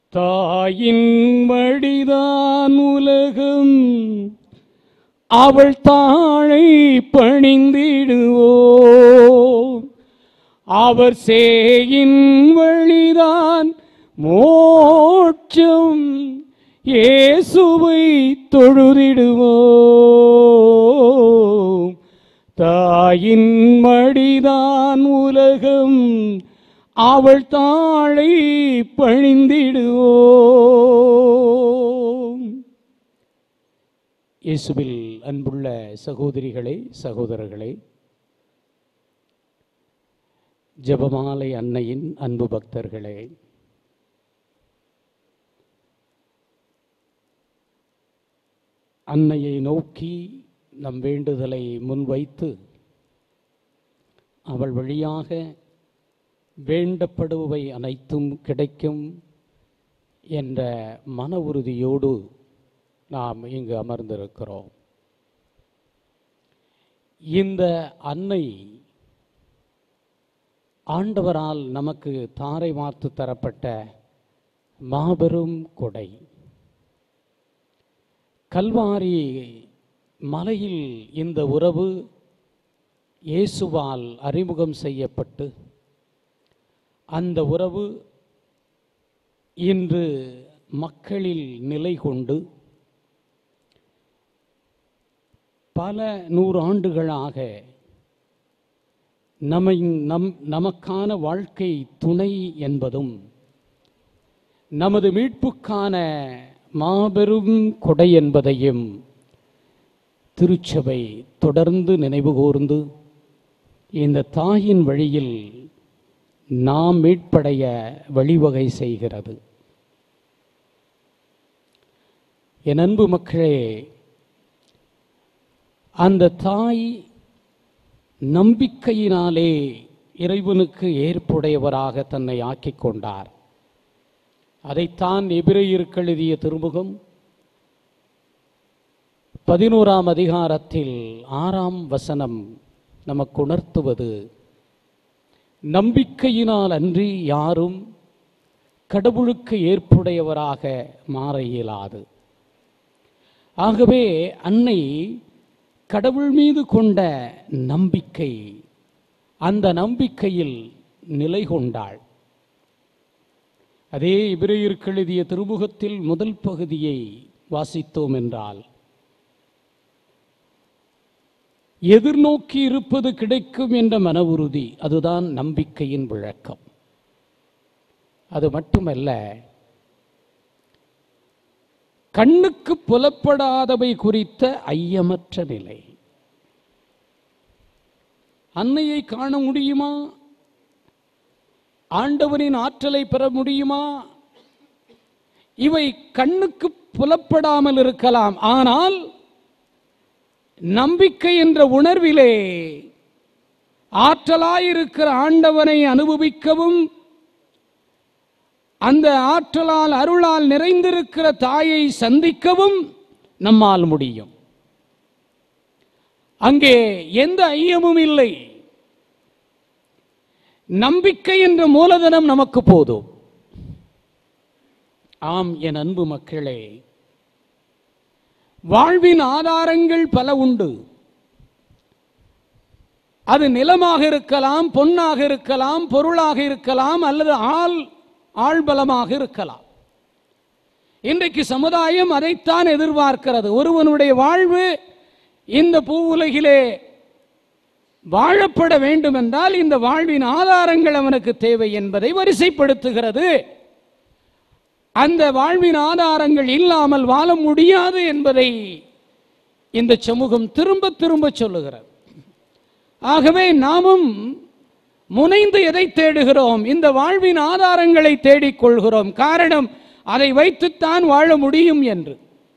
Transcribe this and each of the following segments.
தாயின் வழிதான் உலகம் அவள் தாழை பணிந்திடுவோம் அவர் சேயின் வழிதான் மோட்சம் இயேசுவை தொழுதிடுவோம் தாயின் மடிதான் உலகம் அவள் தாழை பணிந்திடுவோம் இயேசுவில் அன்புள்ள சகோதரிகளே சகோதரர்களே ஜெபமாலை அன்னையின் அன்பு பக்தர்களே அன்னையை நோக்கி நம் வேண்டுதலை முன்வைத்து அவள் வழியாக வேண்டப்படுபவை அனைத்தும் கிடைக்கும் என்ற மன உறுதியோடு நாம் இங்கு அமர்ந்திருக்கிறோம் இந்த அன்னை ஆண்டவரால் நமக்கு தாரை வார்த்து தரப்பட்ட மாபெரும் கொடை கல்வாரி மலையில் இந்த உறவு இயேசுவால் அறிமுகம் செய்யப்பட்டு அந்த உறவு இன்று மக்களில் நிலை கொண்டு பல நூறு ஆண்டுகளாக நம்மை நம் நமக்கான வாழ்க்கை துணை என்பதும் நமது மீட்புக்கான மாபெரும் கொடை என்பதையும் திருச்சபை தொடர்ந்து நினைவுகூர்ந்து இந்த தாயின் வழியில் நாம் மீட்படைய வழிவகை செய்கிறது என் அன்பு மக்களே அந்த தாய் நம்பிக்கையினாலே இறைவனுக்கு ஏற்புடையவராக தன்னை ஆக்கிக் கொண்டார் அதைத்தான் எபிரேயருக்கு எழுதிய திருமுகம் பதினோராம் அதிகாரத்தில் ஆறாம் வசனம் நமக்கு உணர்த்துவது நம்பிக்கையினால் அன்றி யாரும் கடவுளுக்கு ஏற்புடையவராக மாற இயலாது ஆகவே அன்னை கடவுள் மீது கொண்ட நம்பிக்கை அந்த நம்பிக்கையில் நிலை கொண்டாள் அதே இபிரேயருக்கு எழுதிய திருமுகத்தில் முதல் பகுதியை வாசித்தோம் என்றால் எதிர்நோக்கி இருப்பது கிடைக்கும் என்ற மன உறுதி அதுதான் நம்பிக்கையின் விளக்கம் அது மட்டுமல்ல கண்ணுக்கு புலப்படாதவை குறித்த ஐயமற்ற நிலை அன்னையை காண முடியுமா ஆண்டவனின் ஆற்றலை பெற முடியுமா இவை கண்ணுக்கு புலப்படாமல் இருக்கலாம் ஆனால் நம்பிக்கை என்ற உணர்விலே ஆற்றலாயிருக்கிற ஆண்டவனை அனுபவிக்கவும் அந்த ஆற்றலால் அருளால் நிறைந்திருக்கிற தாயை சந்திக்கவும் நம்மால் முடியும் அங்கே எந்த ஐயமும் இல்லை நம்பிக்கை என்ற மூலதனம் நமக்கு போதும் ஆம் என் அன்பு மக்களே வாழ்வின் ஆதாரங்கள் பல உண்டு அது நிலமாக இருக்கலாம் பொன்னாக இருக்கலாம் பொருளாக இருக்கலாம் அல்லது ஆள் ஆள்பலமாக இருக்கலாம் இன்றைக்கு சமுதாயம் அதைத்தான் எதிர்பார்க்கிறது ஒருவனுடைய வாழ்வு இந்த பூவுலகிலே வாழப்பட வேண்டும் என்றால் இந்த வாழ்வின் ஆதாரங்கள் அவனுக்கு தேவை என்பதை வரிசைப்படுத்துகிறது அந்த வாழ்வின் ஆதாரங்கள் இல்லாமல் வாழ முடியாது என்பதை இந்த சமூகம் திரும்ப திரும்ப சொல்லுகிறது ஆகவே நாமும் முனைந்து எதை தேடுகிறோம் இந்த வாழ்வின் ஆதாரங்களை தேடிக்கொள்கிறோம் காரணம் அதை வைத்துத்தான் வாழ முடியும் என்று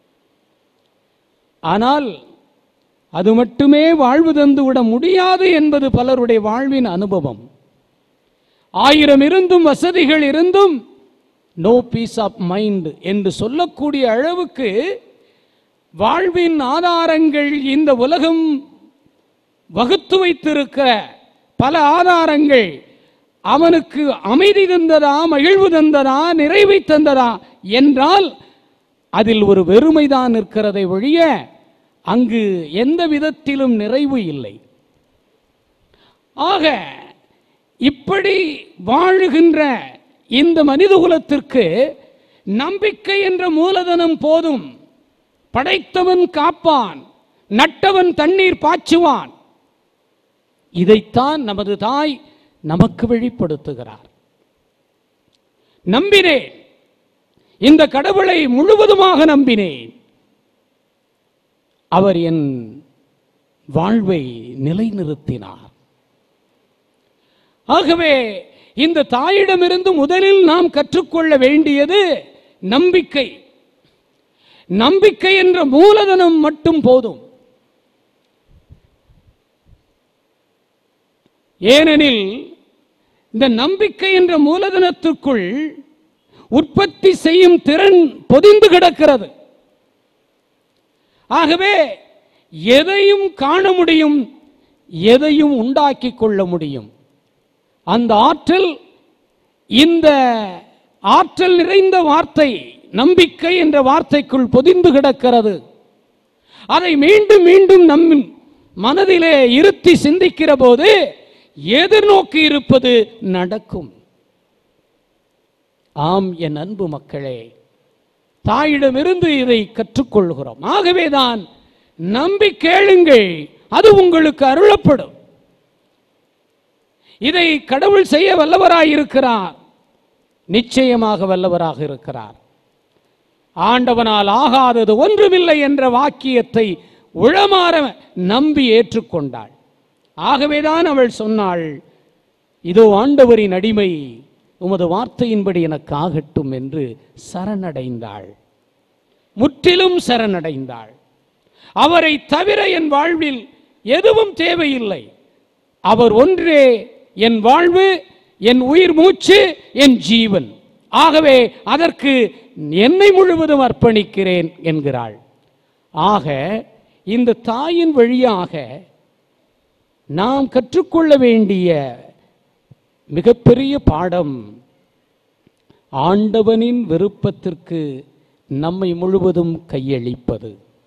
ஆனால் அது மட்டுமே வாழ்வு தந்துவிட முடியாது என்பது பலருடைய வாழ்வின் அனுபவம் ஆயிரம் இருந்தும் வசதிகள் இருந்தும் நோ பீஸ் ஆஃப் மைண்ட் என்று சொல்லக்கூடிய அளவுக்கு வாழ்வின் ஆதாரங்கள் இந்த உலகம் வகுத்து வைத்திருக்கிற பல ஆதாரங்கள் அவனுக்கு அமைதி தந்ததா மகிழ்வு தந்ததா நிறைவை தந்ததா என்றால் அதில் ஒரு வெறுமைதான் இருக்கிறதை ஒழிய அங்கு எந்த விதத்திலும் நிறைவு இல்லை ஆக இப்படி வாழுகின்ற இந்த மனிதகுலத்திற்கு நம்பிக்கை என்ற மூலதனம் போதும் படைத்தவன் காப்பான் நட்டவன் தண்ணீர் பாய்ச்சுவான் இதைத்தான் நமது தாய் நமக்கு வெளிப்படுத்துகிறார் நம்பினேன் இந்த கடவுளை முழுவதுமாக நம்பினேன் அவர் என் வாழ்வை நிலைநிறுத்தினார் ஆகவே இந்த தாயிடமிருந்து முதலில் நாம் கற்றுக்கொள்ள வேண்டியது நம்பிக்கை நம்பிக்கை என்ற மூலதனம் மட்டும் போதும் ஏனெனில் இந்த நம்பிக்கை என்ற மூலதனத்துக்குள் உற்பத்தி செய்யும் திறன் பொதிந்து கிடக்கிறது ஆகவே எதையும் காண முடியும் எதையும் உண்டாக்கி கொள்ள முடியும் அந்த ஆற்றல் இந்த ஆற்றல் நிறைந்த வார்த்தை நம்பிக்கை என்ற வார்த்தைக்குள் பொதிந்து கிடக்கிறது அதை மீண்டும் மீண்டும் நம் மனதிலே இருத்தி சிந்திக்கிற போது எதிர்நோக்கி இருப்பது நடக்கும் ஆம் என் அன்பு மக்களே தாயிடமிருந்து இதை கற்றுக்கொள்கிறோம் ஆகவேதான் நம்பி கேளுங்கள் அது உங்களுக்கு அருளப்படும் இதை கடவுள் செய்ய வல்லவராய் இருக்கிறார் நிச்சயமாக வல்லவராக இருக்கிறார் ஆண்டவனால் ஆகாதது ஒன்றுமில்லை என்ற வாக்கியத்தை உளமாற நம்பி ஏற்றுக்கொண்டாள் ஆகவேதான் அவள் சொன்னாள் இதோ ஆண்டவரின் அடிமை உமது வார்த்தையின்படி எனக்கு ஆகட்டும் என்று சரணடைந்தாள் முற்றிலும் சரணடைந்தாள் அவரை தவிர என் வாழ்வில் எதுவும் தேவையில்லை அவர் ஒன்றே என் வாழ்வு என் உயிர் மூச்சு என் ஜீவன் ஆகவே அதற்கு என்னை முழுவதும் அர்ப்பணிக்கிறேன் என்கிறாள் ஆக இந்த தாயின் வழியாக நாம் கற்றுக்கொள்ள வேண்டிய மிகப்பெரிய பாடம் ஆண்டவனின் விருப்பத்திற்கு நம்மை முழுவதும் கையளிப்பது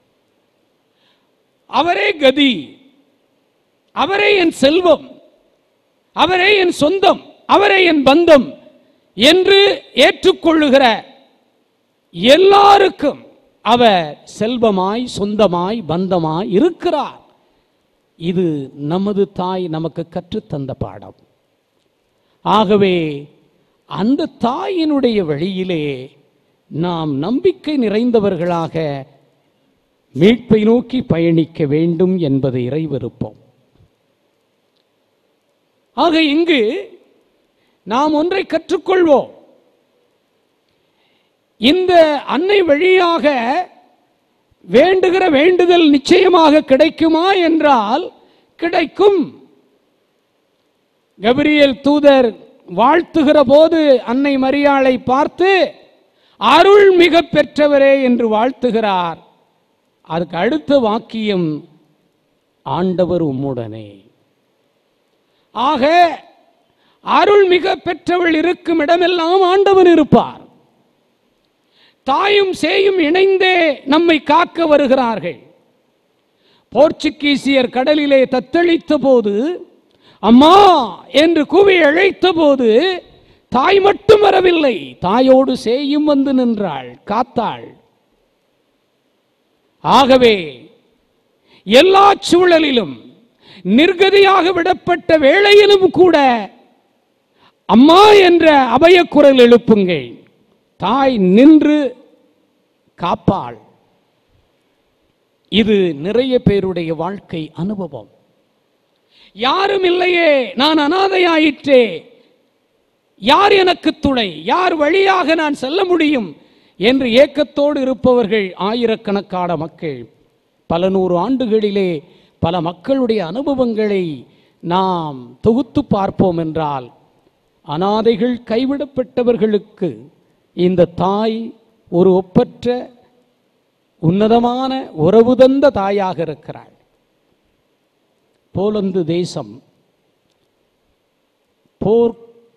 அவரே கதி அவரே என் செல்வம் அவரே என் சொந்தம் அவரே என் பந்தம் என்று ஏற்றுக்கொள்ளுகிற எல்லாருக்கும் அவர் செல்வமாய் சொந்தமாய் பந்தமாய் இருக்கிறார் இது நமது தாய் நமக்கு கற்றுத்தந்த பாடம் ஆகவே அந்த தாயினுடைய வழியிலே நாம் நம்பிக்கை நிறைந்தவர்களாக மீட்பை நோக்கி பயணிக்க வேண்டும் என்பது இறைவிருப்பம் ஆக இங்கு நாம் ஒன்றை கற்றுக்கொள்வோம் இந்த அன்னை வழியாக வேண்டுகிற வேண்டுதல் நிச்சயமாக கிடைக்குமா என்றால் கிடைக்கும் கபிரியல் தூதர் வாழ்த்துகிற போது அன்னை மரியாளை பார்த்து அருள் மிக பெற்றவரே என்று வாழ்த்துகிறார் அதுக்கு அடுத்த வாக்கியம் ஆண்டவர் உம்முடனே ஆக அருள் மிக பெற்றவள் இருக்கும் இடமெல்லாம் ஆண்டவன் இருப்பார் தாயும் சேயும் இணைந்தே நம்மை காக்க வருகிறார்கள் போர்ச்சுகீசியர் கடலிலே தத்தளித்த போது அம்மா என்று கூவி அழைத்த போது தாய் மட்டும் வரவில்லை தாயோடு சேயும் வந்து நின்றாள் காத்தாள் ஆகவே எல்லா சூழலிலும் நிர்கதியாக விடப்பட்ட வேளையிலும் கூட அம்மா என்ற அபயக்குரல் எழுப்புங்கள் தாய் நின்று காப்பாள் இது நிறைய பேருடைய வாழ்க்கை அனுபவம் யாரும் இல்லையே நான் அனாதையாயிற்றே யார் எனக்கு துணை யார் வழியாக நான் செல்ல முடியும் என்று ஏக்கத்தோடு இருப்பவர்கள் ஆயிரக்கணக்கான மக்கள் பல நூறு ஆண்டுகளிலே பல மக்களுடைய அனுபவங்களை நாம் தொகுத்து பார்ப்போம் என்றால் அனாதைகள் கைவிடப்பட்டவர்களுக்கு இந்த தாய் ஒரு ஒப்பற்ற உன்னதமான உறவு தந்த தாயாக இருக்கிறாள் போலந்து தேசம் போர்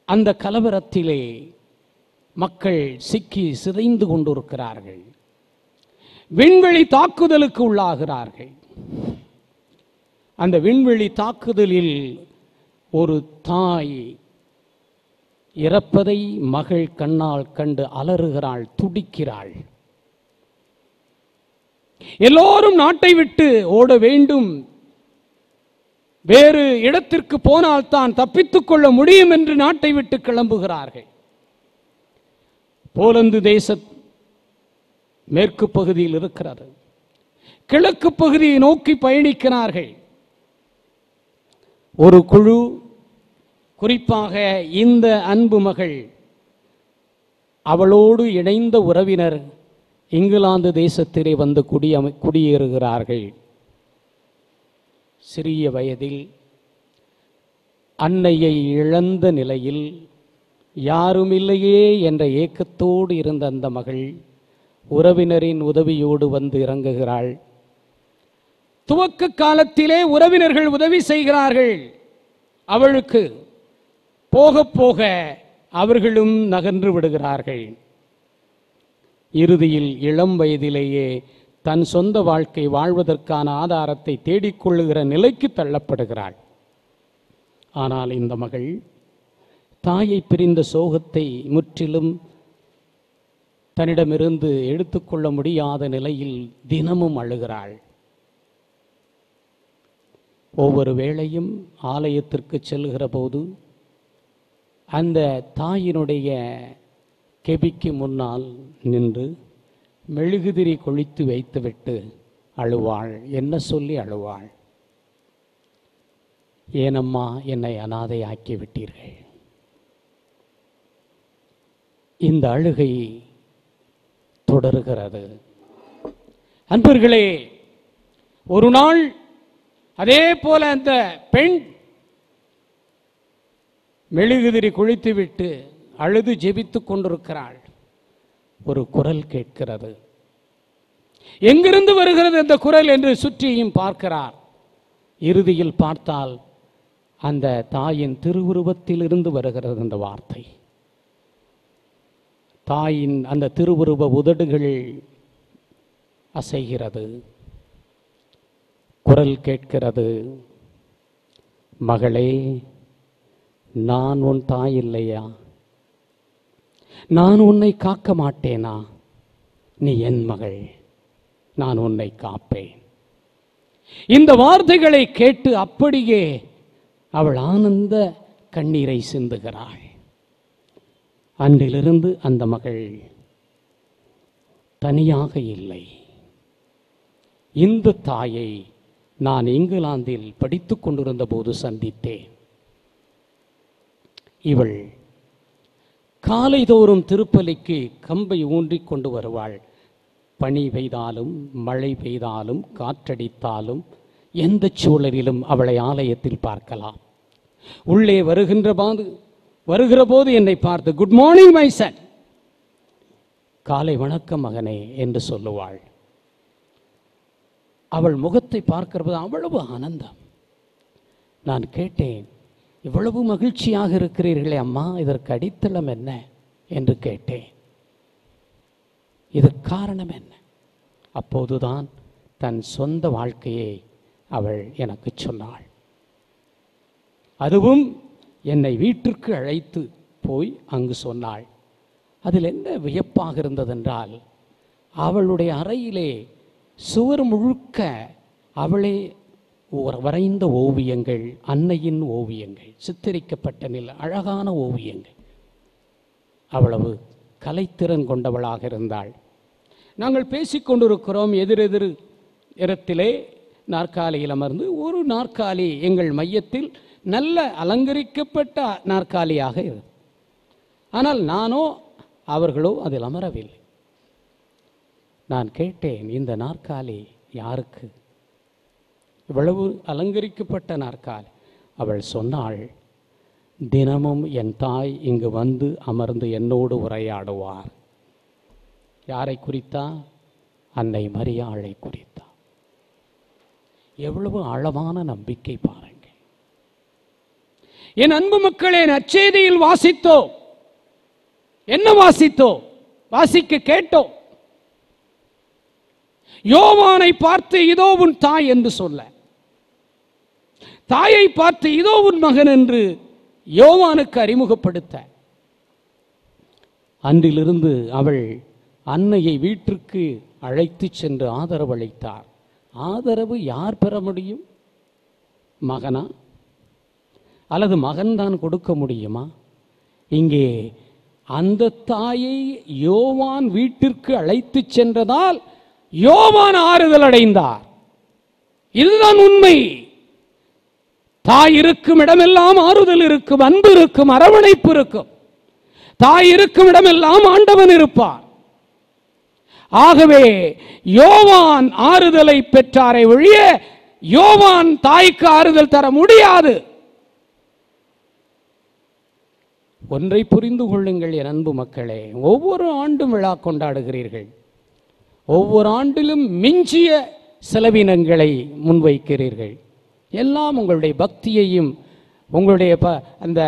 அந்த கலவரத்திலே மக்கள் சிக்கி சிதைந்து கொண்டிருக்கிறார்கள் விண்வெளி தாக்குதலுக்கு உள்ளாகிறார்கள் அந்த விண்வெளி தாக்குதலில் ஒரு தாய் இறப்பதை மகள் கண்ணால் கண்டு அலறுகிறாள் துடிக்கிறாள் எல்லோரும் நாட்டை விட்டு ஓட வேண்டும் வேறு இடத்திற்கு போனால் தான் தப்பித்துக் கொள்ள முடியும் என்று நாட்டை விட்டு கிளம்புகிறார்கள் போலந்து தேச மேற்கு பகுதியில் இருக்கிறது கிழக்கு பகுதியை நோக்கி பயணிக்கிறார்கள் ஒரு குழு குறிப்பாக இந்த அன்பு மகள் அவளோடு இணைந்த உறவினர் இங்கிலாந்து தேசத்திலே வந்து குடியமை குடியேறுகிறார்கள் சிறிய வயதில் அன்னையை இழந்த நிலையில் யாருமில்லையே என்ற ஏக்கத்தோடு இருந்த அந்த மகள் உறவினரின் உதவியோடு வந்து இறங்குகிறாள் துவக்க காலத்திலே உறவினர்கள் உதவி செய்கிறார்கள் அவளுக்கு போக போக அவர்களும் நகன்று விடுகிறார்கள் இறுதியில் இளம் வயதிலேயே தன் சொந்த வாழ்க்கை வாழ்வதற்கான ஆதாரத்தை தேடிக்கொள்ளுகிற நிலைக்கு தள்ளப்படுகிறாள் ஆனால் இந்த மகள் தாயை பிரிந்த சோகத்தை முற்றிலும் தன்னிடமிருந்து எடுத்துக்கொள்ள முடியாத நிலையில் தினமும் அழுகிறாள் ஒவ்வொரு வேளையும் ஆலயத்திற்கு செல்கிற போது அந்த தாயினுடைய கெபிக்கு முன்னால் நின்று மெழுகுதிரி கொளித்து வைத்துவிட்டு அழுவாள் என்ன சொல்லி அழுவாள் ஏனம்மா என்னை அனாதையாக்கி விட்டீர்கள் இந்த அழுகை தொடருகிறது அன்பர்களே ஒரு நாள் அதே போல அந்த பெண் மெழுகுதிரி குளித்துவிட்டு அழுது ஜெபித்துக் கொண்டிருக்கிறாள் ஒரு குரல் கேட்கிறது எங்கிருந்து வருகிறது அந்த குரல் என்று சுற்றியும் பார்க்கிறார் இறுதியில் பார்த்தால் அந்த தாயின் திருவுருவத்தில் இருந்து வருகிறது அந்த வார்த்தை தாயின் அந்த திருவுருவ உதடுகள் அசைகிறது குரல் கேட்கிறது மகளே நான் உன் தாய் இல்லையா நான் உன்னை காக்க மாட்டேனா நீ என் மகள் நான் உன்னை காப்பேன் இந்த வார்த்தைகளை கேட்டு அப்படியே அவள் ஆனந்த கண்ணீரை சிந்துகிறாள் அன்றிலிருந்து அந்த மகள் தனியாக இல்லை இந்த தாயை நான் இங்கிலாந்தில் படித்துக் கொண்டிருந்த போது சந்தித்தேன் இவள் காலைதோறும் திருப்பலிக்கு கம்பை ஊன்றிக் கொண்டு வருவாள் பனி பெய்தாலும் மழை பெய்தாலும் காற்றடித்தாலும் எந்த சூழலிலும் அவளை ஆலயத்தில் பார்க்கலாம் உள்ளே வருகின்ற போது வருகிற போது என்னை பார்த்து குட் மார்னிங் மை சன் காலை வணக்கம் மகனே என்று சொல்லுவாள் அவள் முகத்தை பார்க்கிறது அவ்வளவு ஆனந்தம் நான் கேட்டேன் இவ்வளவு மகிழ்ச்சியாக இருக்கிறீர்களே அம்மா இதற்கு அடித்தளம் என்ன என்று கேட்டேன் இதற்கு காரணம் என்ன அப்போதுதான் தன் சொந்த வாழ்க்கையை அவள் எனக்கு சொன்னாள் அதுவும் என்னை வீட்டிற்கு அழைத்து போய் அங்கு சொன்னாள் அதில் என்ன வியப்பாக இருந்ததென்றால் அவளுடைய அறையிலே சுவர் முழுக்க அவளே ஒரு- வரைந்த ஓவியங்கள் அன்னையின் ஓவியங்கள் சித்தரிக்கப்பட்ட நில அழகான ஓவியங்கள் அவ்வளவு கலைத்திறன் கொண்டவளாக இருந்தாள் நாங்கள் பேசிக்கொண்டிருக்கிறோம் எதிரெதிர் இடத்திலே நாற்காலியில் அமர்ந்து ஒரு நாற்காலி எங்கள் மையத்தில் நல்ல அலங்கரிக்கப்பட்ட நாற்காலியாக இரு ஆனால் நானோ அவர்களோ அதில் அமரவில்லை நான் கேட்டேன் இந்த நாற்காலி யாருக்கு இவ்வளவு அலங்கரிக்கப்பட்ட நாற்காலி அவள் சொன்னாள் தினமும் என் தாய் இங்கு வந்து அமர்ந்து என்னோடு உரையாடுவார் யாரை குறித்தா அன்னை மரியாளை குறித்தா எவ்வளவு ஆழமான நம்பிக்கை பாருங்கள் என் அன்பு மக்களே நற்செய்தியில் வாசித்தோம் என்ன வாசித்தோம் வாசிக்க கேட்டோம் யோவானை பார்த்து இதோ உன் தாய் என்று சொல்ல தாயை பார்த்து இதோ உன் மகன் என்று யோவானுக்கு அறிமுகப்படுத்த அன்றிலிருந்து அவள் அன்னையை வீட்டிற்கு அழைத்து சென்று ஆதரவு அளித்தார் ஆதரவு யார் பெற முடியும் மகனா அல்லது மகன்தான் கொடுக்க முடியுமா இங்கே அந்த தாயை யோவான் வீட்டிற்கு அழைத்து சென்றதால் யோவான் ஆறுதல் அடைந்தார் இதுதான் உண்மை தாய் இருக்கும் இடமெல்லாம் ஆறுதல் இருக்கும் அன்பு இருக்கும் அரவணைப்பு இருக்கும் தாய் இருக்கும் இடமெல்லாம் ஆண்டவன் இருப்பார் ஆகவே யோவான் ஆறுதலை பெற்றாரை ஒழிய யோவான் தாய்க்கு ஆறுதல் தர முடியாது ஒன்றை புரிந்து கொள்ளுங்கள் என் அன்பு மக்களே ஒவ்வொரு ஆண்டும் விழா கொண்டாடுகிறீர்கள் ஒவ்வொரு ஆண்டிலும் மிஞ்சிய செலவினங்களை முன்வைக்கிறீர்கள் எல்லாம் உங்களுடைய பக்தியையும் உங்களுடைய ப அந்த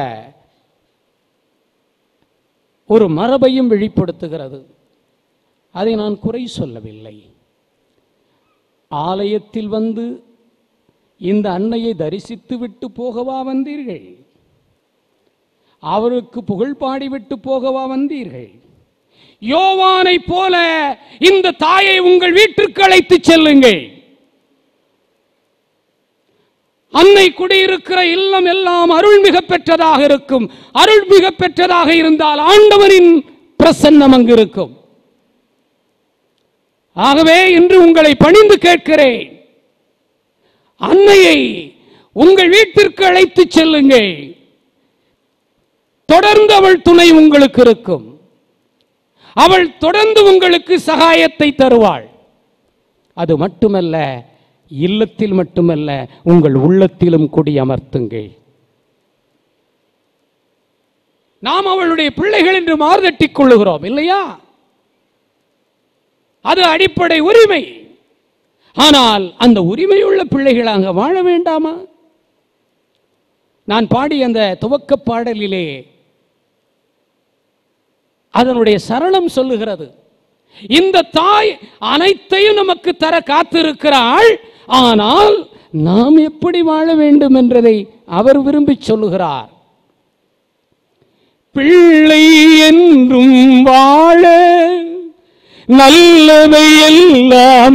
ஒரு மரபையும் வெளிப்படுத்துகிறது அதை நான் குறை சொல்லவில்லை ஆலயத்தில் வந்து இந்த அன்னையை தரிசித்து விட்டு போகவா வந்தீர்கள் அவருக்கு புகழ் பாடிவிட்டு போகவா வந்தீர்கள் யோவானை போல இந்த தாயை உங்கள் வீட்டிற்கு அழைத்து செல்லுங்கள் அன்னை குடியிருக்கிற இல்லம் எல்லாம் அருள்மிக பெற்றதாக இருக்கும் அருள்மிக பெற்றதாக இருந்தால் ஆண்டவனின் பிரசன்னம் அங்கு இருக்கும் ஆகவே இன்று உங்களை பணிந்து கேட்கிறேன் அன்னையை உங்கள் வீட்டிற்கு அழைத்து செல்லுங்கள் தொடர்ந்து அவள் துணை உங்களுக்கு இருக்கும் அவள் தொடர்ந்து உங்களுக்கு சகாயத்தை தருவாள் அது மட்டுமல்ல இல்லத்தில் மட்டுமல்ல உங்கள் உள்ளத்திலும் குடியமர்த்துங்கள் நாம் அவளுடைய பிள்ளைகள் என்று மார்தட்டிக் கொள்ளுகிறோம் இல்லையா அது அடிப்படை உரிமை ஆனால் அந்த உரிமையுள்ள பிள்ளைகளாக வாழ வேண்டாமா நான் பாடிய அந்த துவக்க பாடலிலே அதனுடைய சரணம் சொல்லுகிறது இந்த தாய் அனைத்தையும் நமக்கு தர காத்திருக்கிறாள் ஆனால் நாம் எப்படி வாழ வேண்டும் என்றதை அவர் விரும்பி சொல்லுகிறார் பிள்ளை என்றும் வாழ நல்லவை எல்லாம்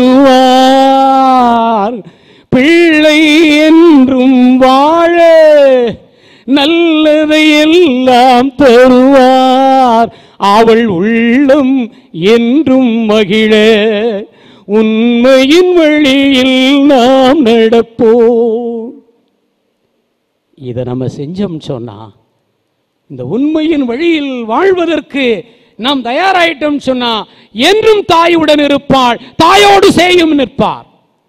தருவார் பிள்ளை என்றும் வாழ நல்லதை எல்லாம் தருவார் அவள் உள்ளம் என்றும் மகிழ உண்மையின் வழியில் நாம் நடப்போம் இதை நம்ம செஞ்சோம் சொன்னா இந்த உண்மையின் வழியில் வாழ்வதற்கு நாம் தயாராயிட்டோம் சொன்னா என்றும் தாயுடன் இருப்பாள் தாயோடு செய்யும் நிற்பார்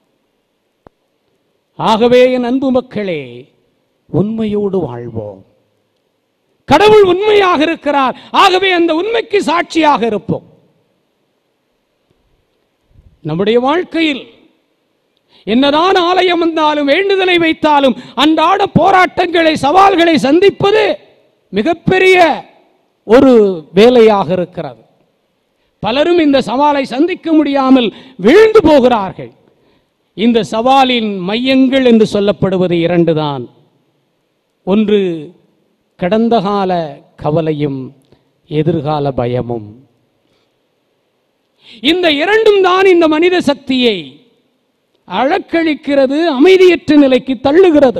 ஆகவே என் அன்பு மக்களே உண்மையோடு வாழ்வோம் கடவுள் உண்மையாக இருக்கிறார் ஆகவே அந்த உண்மைக்கு சாட்சியாக இருப்போம் நம்முடைய வாழ்க்கையில் என்னதான் ஆலயம் வந்தாலும் வேண்டுதலை வைத்தாலும் அன்றாட போராட்டங்களை சவால்களை சந்திப்பது மிகப்பெரிய ஒரு வேலையாக இருக்கிறது பலரும் இந்த சவாலை சந்திக்க முடியாமல் வீழ்ந்து போகிறார்கள் இந்த சவாலின் மையங்கள் என்று சொல்லப்படுவது இரண்டுதான் ஒன்று கடந்த கால கவலையும் எதிர்கால பயமும் இந்த இரண்டும் தான் இந்த மனித சக்தியை அழக்கழிக்கிறது அமைதியற்ற நிலைக்கு தள்ளுகிறது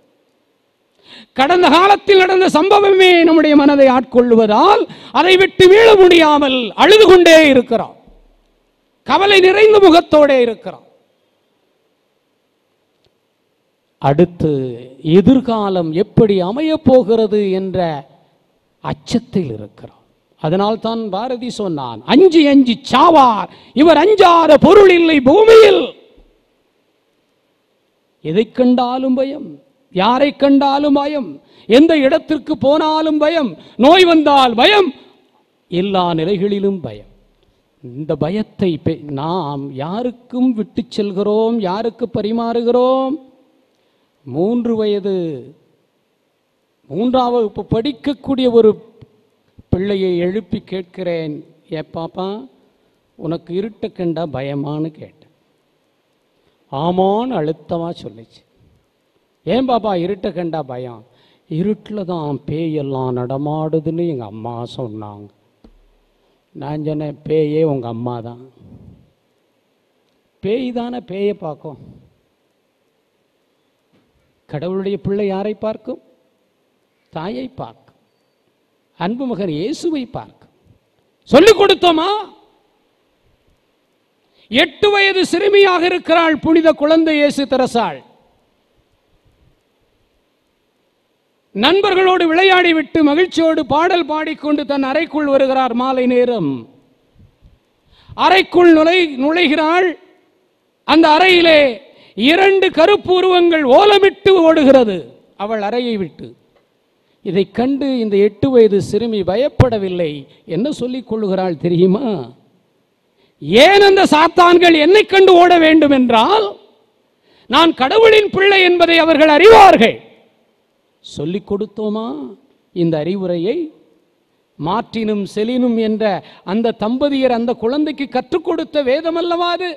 கடந்த காலத்தில் நடந்த சம்பவமே நம்முடைய மனதை ஆட்கொள்ளுவதால் அதை விட்டு மீள முடியாமல் அழுது கொண்டே இருக்கிறோம் கவலை நிறைந்த முகத்தோடே இருக்கிறோம் அடுத்து எதிர்காலம் எப்படி அமையப் போகிறது என்ற அச்சத்தில் இருக்கிறோம் அதனால் தான் பாரதி சொன்னான் அஞ்சி அஞ்சி சாவார் இவர் அஞ்சாத பொருள் இல்லை பூமியில் எதை கண்டாலும் பயம் யாரை கண்டாலும் பயம் எந்த இடத்திற்கு போனாலும் பயம் நோய் வந்தால் பயம் எல்லா நிலைகளிலும் பயம் இந்த பயத்தை பெ- நாம் யாருக்கும் விட்டு செல்கிறோம் யாருக்கு பரிமாறுகிறோம் மூன்று வயது மூன்றாம் வகுப்பு படிக்கக்கூடிய ஒரு பிள்ளையை எழுப்பி கேட்கிறேன் ஏ பாப்பா உனக்கு இருட்ட கண்டா பயமான்னு கேட்டேன் ஆமான்னு அழுத்தமாக சொல்லிச்சு ஏன் பாப்பா இருட்ட கண்டா பயம் இருட்டில் தான் பேயெல்லாம் நடமாடுதுன்னு எங்கள் அம்மா சொன்னாங்க நான் சொன்னேன் பேயே உங்கள் அம்மா தான் பேய் தானே பேயை பார்க்கும் கடவுளுடைய பிள்ளை யாரை பார்க்கும் தாயை பார்க்கும் அன்பு மகன் இயேசுவை பார்க்கும் சொல்லிக் கொடுத்தோமா எட்டு வயது சிறுமியாக இருக்கிறாள் புனித குழந்தை இயேசு தெரசாள் நண்பர்களோடு விளையாடி விட்டு மகிழ்ச்சியோடு பாடல் பாடிக்கொண்டு தன் அறைக்குள் வருகிறார் மாலை நேரம் அறைக்குள் நுழை நுழைகிறாள் அந்த அறையிலே இரண்டு கருப்பு உருவங்கள் ஓலமிட்டு ஓடுகிறது அவள் அறையை விட்டு இதைக் கண்டு இந்த எட்டு வயது சிறுமி பயப்படவில்லை என்ன சொல்லிக் கொள்ளுகிறாள் தெரியுமா ஏன் அந்த சாத்தான்கள் என்னை கண்டு ஓட வேண்டும் என்றால் நான் கடவுளின் பிள்ளை என்பதை அவர்கள் அறிவார்கள் சொல்லிக் கொடுத்தோமா இந்த அறிவுரையை மாற்றினும் செலினும் என்ற அந்த தம்பதியர் அந்த குழந்தைக்கு கற்றுக் கொடுத்த வேதம் அல்லவா அது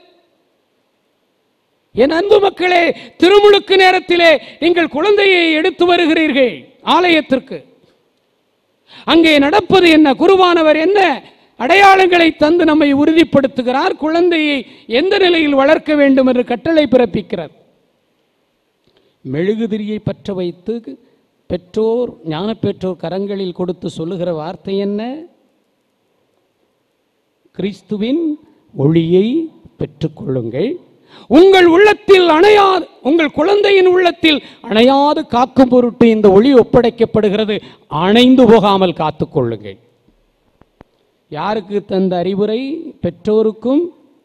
என் அன்பு மக்களே திருமுழுக்கு நேரத்திலே நீங்கள் குழந்தையை எடுத்து வருகிறீர்கள் ஆலயத்திற்கு அங்கே நடப்பது என்ன குருவானவர் என்ன அடையாளங்களை தந்து நம்மை உறுதிப்படுத்துகிறார் குழந்தையை எந்த நிலையில் வளர்க்க வேண்டும் என்று கட்டளை பிறப்பிக்கிறார் மெழுகுதிரியை பற்ற வைத்து பெற்றோர் ஞான பெற்றோர் கரங்களில் கொடுத்து சொல்லுகிற வார்த்தை என்ன கிறிஸ்துவின் ஒளியை பெற்றுக்கொள்ளுங்கள் உங்கள் உள்ளத்தில் அணையாது உங்கள் குழந்தையின் உள்ளத்தில் அணையாது காக்கும் பொருட்டு இந்த ஒளி ஒப்படைக்கப்படுகிறது அணைந்து போகாமல் காத்துக்கொள்ளுங்கள் யாருக்கு தந்த அறிவுரை பெற்றோருக்கும்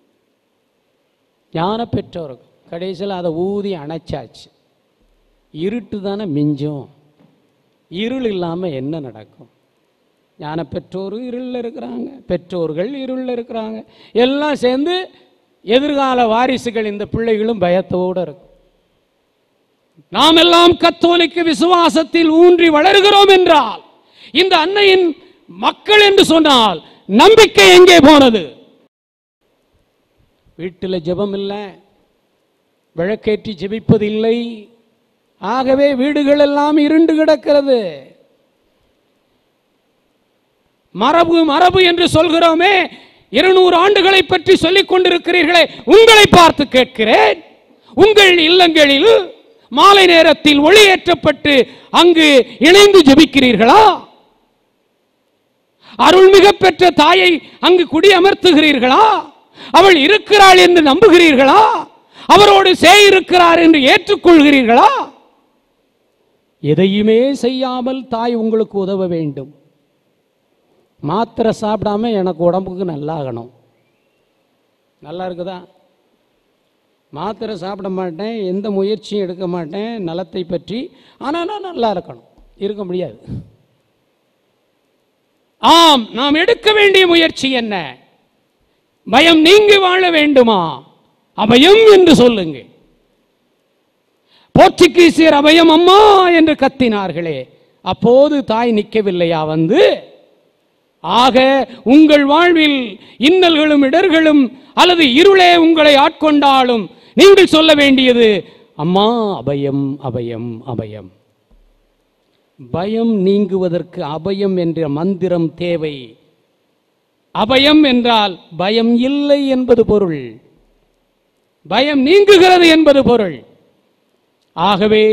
ஞான பெற்றோருக்கும் கடைசியில் அதை ஊதி அணைச்சாச்சு இருட்டு தானே மிஞ்சும் இருள் இல்லாமல் என்ன நடக்கும் ஞான பெற்றோரும் இருளில் இருக்கிறாங்க பெற்றோர்கள் இருளில் இருக்கிறாங்க எல்லாம் சேர்ந்து எதிர்கால வாரிசுகள் இந்த பிள்ளைகளும் பயத்தோடு இருக்கும் நாம் எல்லாம் கத்தோலிக்க விசுவாசத்தில் ஊன்றி வளர்கிறோம் என்றால் இந்த அன்னையின் மக்கள் என்று சொன்னால் நம்பிக்கை எங்கே போனது வீட்டில் ஜெபம் இல்லை விளக்கேற்றி ஜெபிப்பது இல்லை ஆகவே வீடுகள் எல்லாம் இருண்டு கிடக்கிறது மரபு மரபு என்று சொல்கிறோமே இருநூறு ஆண்டுகளை பற்றி சொல்லிக் கொண்டிருக்கிறீர்களே உங்களை பார்த்து கேட்கிறேன் உங்கள் இல்லங்களில் மாலை நேரத்தில் ஒளியேற்றப்பட்டு அங்கு இணைந்து ஜெபிக்கிறீர்களா அருள்மிக பெற்ற தாயை அங்கு குடியமர்த்துகிறீர்களா அவள் இருக்கிறாள் என்று நம்புகிறீர்களா அவரோடு இருக்கிறார் என்று ஏற்றுக்கொள்கிறீர்களா எதையுமே செய்யாமல் தாய் உங்களுக்கு உதவ வேண்டும் மாத்திரை சாப்பிடாம எனக்கு உடம்புக்கு நல்லாகணும் நல்லா இருக்குதா மாத்திரை சாப்பிட மாட்டேன் எந்த முயற்சியும் எடுக்க மாட்டேன் நலத்தை பற்றி ஆனால் நான் நல்லா இருக்கணும் இருக்க முடியாது ஆம் நாம் எடுக்க வேண்டிய முயற்சி என்ன பயம் நீங்கி வாழ வேண்டுமா அபயம் என்று சொல்லுங்க போர்ச்சுகீசியர் அபயம் அம்மா என்று கத்தினார்களே அப்போது தாய் நிற்கவில்லையா வந்து ஆக உங்கள் வாழ்வில் இன்னல்களும் இடர்களும் அல்லது இருளே உங்களை ஆட்கொண்டாலும் நீங்கள் சொல்ல வேண்டியது அம்மா அபயம் அபயம் அபயம் பயம் நீங்குவதற்கு அபயம் என்ற மந்திரம் தேவை அபயம் என்றால் பயம் இல்லை என்பது பொருள் பயம் நீங்குகிறது என்பது பொருள் ஆகவே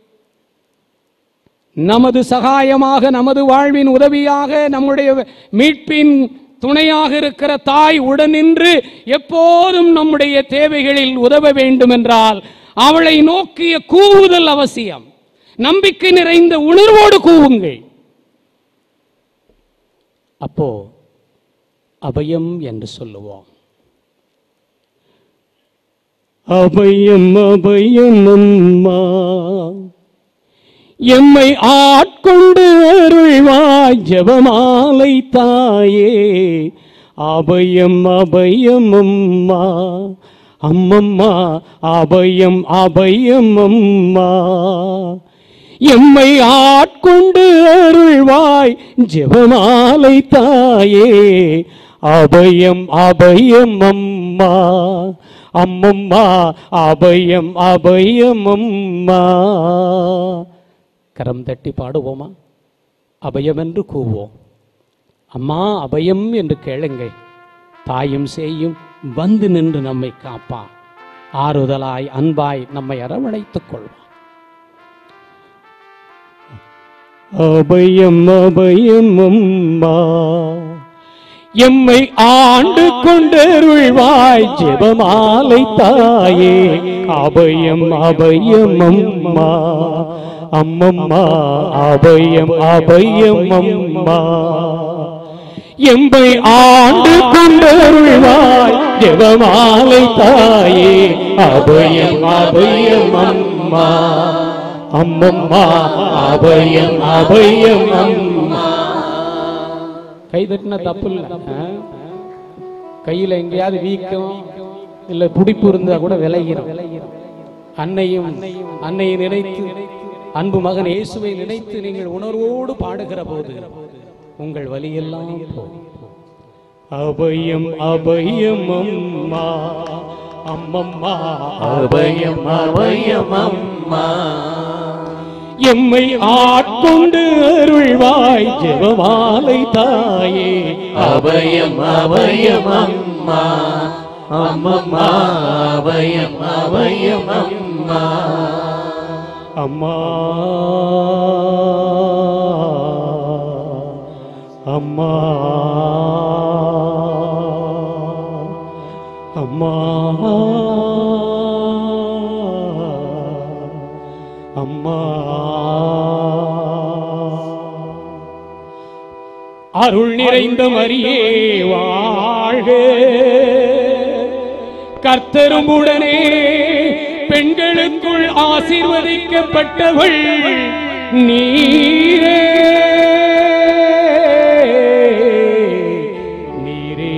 நமது சகாயமாக நமது வாழ்வின் உதவியாக நம்முடைய மீட்பின் துணையாக இருக்கிற தாய் உடனின்று எப்போதும் நம்முடைய தேவைகளில் உதவ வேண்டும் என்றால் அவளை நோக்கிய கூவுதல் அவசியம் நம்பிக்கை நிறைந்த உணர்வோடு கூவுங்கள் அப்போ அபயம் என்று சொல்லுவோம் அபயம் அபயம் அம்மா எம்மை ஆட்கொண்டு அருள்வாய் ஜெபமாலை தாயே அபயம் அபயம் அம்மா அம்மம்மா அபயம் அபயம் அம்மா எம்மை ஆட்கொண்டு அருள்வாய் ஜெபமாலை தாயே அபயம் அபயம் அம்மா அம்மம்மா அபயம் அபயம் அம்மா கரம் தட்டி பாடுவோமா அபயம் என்று கூவோம் அம்மா அபயம் என்று கேளுங்கள் தாயும் சேயும் வந்து நின்று நம்மை காப்பா ஆறுதலாய் அன்பாய் நம்மை அரவணைத்துக் கொள்வான் அபயம் அபயம் அம்மா எம்மை ஆண்டு கொண்டருள்வாய் ஜெபமாலை தாயே அபயம் அபயம் அம்மா அம்மம்மா அபயம் அபயம் அம்மா எம்பை ஆண்டு கொண்டருள்வாய் ஜெபமாலை தாயே அபயம் அபயம் அம்மா அம்மம்மா அபயம் அபயம் அம்மா கை தட்டினா தப்பு இல்லை கையில் எங்கேயாவது வீக்கம் இல்லை புடிப்பு இருந்தா கூட விளைகிறோம் அன்னையும் அன்னையை நினைத்து அன்பு மகன் இயேசுவை நினைத்து நீங்கள் உணர்வோடு பாடுகிற போது உங்கள் வலியெல்லாம் போகும் அபயம் அபயம் அம்மா அம்மம்மா அபயம் அபயம் அம்மா எம்மை ஆட்கொண்டு அருள்வாய் ஜெபமாலை தாயே அபயம் அபயம் அம்மா அம்மம்மா அபயம் அபயம் அம்மா அம்மா அம்மா அம்மா அம்மா அருள் நிறைந்த மரியே வாழ்க கர்த்தரும் உடனே பெண்களுக்குள் ஆசீர்வதிக்கப்பட்டவள் நீரே நீரே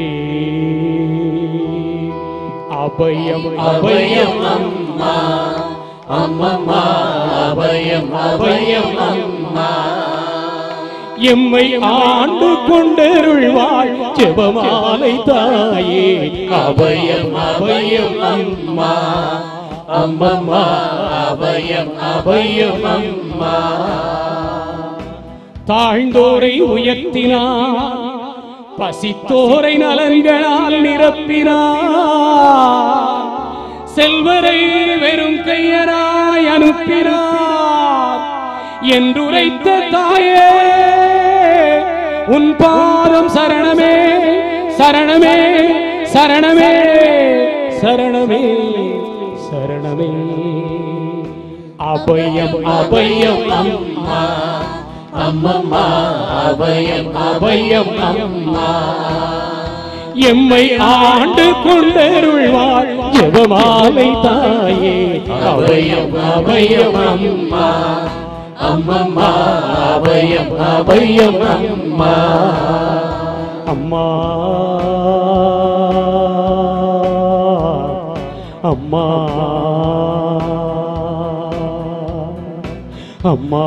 அபயம் அபயம் அபயம் அம்மா அம்மம்மா அபயம் அபயம் அம்மா எம்மை ஆண்டு கொண்டருள்வாள் ஜெபமாலை தாயே அபயம் அபயம் அம்மா அம்மம்மா அபயம் அபயம் அம்மா தாழ்ந்தோரை உயர்த்தினார் பசித்தோரை நலன்களால் நிரப்பினார் செல்வரை வெறும் கையராய் அனுப்பினார் என்றுரைத்த தாயே உன் பாதம் சரணமே சரணமே சரணமே சரணமே சரணமே அபயம் அபயம் அம்மா அம்மம்மா அபயம் அபயம் அம்மா எம்மை ஆண்டு கொண்டருள்வாள் ஜெபமாலை தாயே அபயம் அபயம் அம்மா அம்மம்மா அபயம் அபயம் அம்மா அம்மா அம்மா அம்மா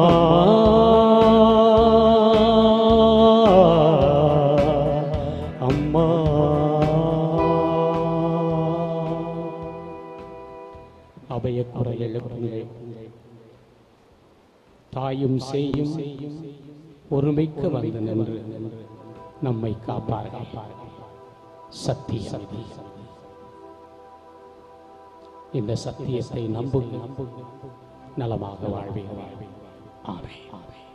அம்மா அபயக்குறை எழுப்புங்கள் தாயும் செய்யும் ஒருமைக்கு வந்து நின்று நம்மை காப்பார்கள் சத்தியம் இந்த சத்தியத்தை நம்புங்க நலமாக வாழ்வீர்கள் ஆமென்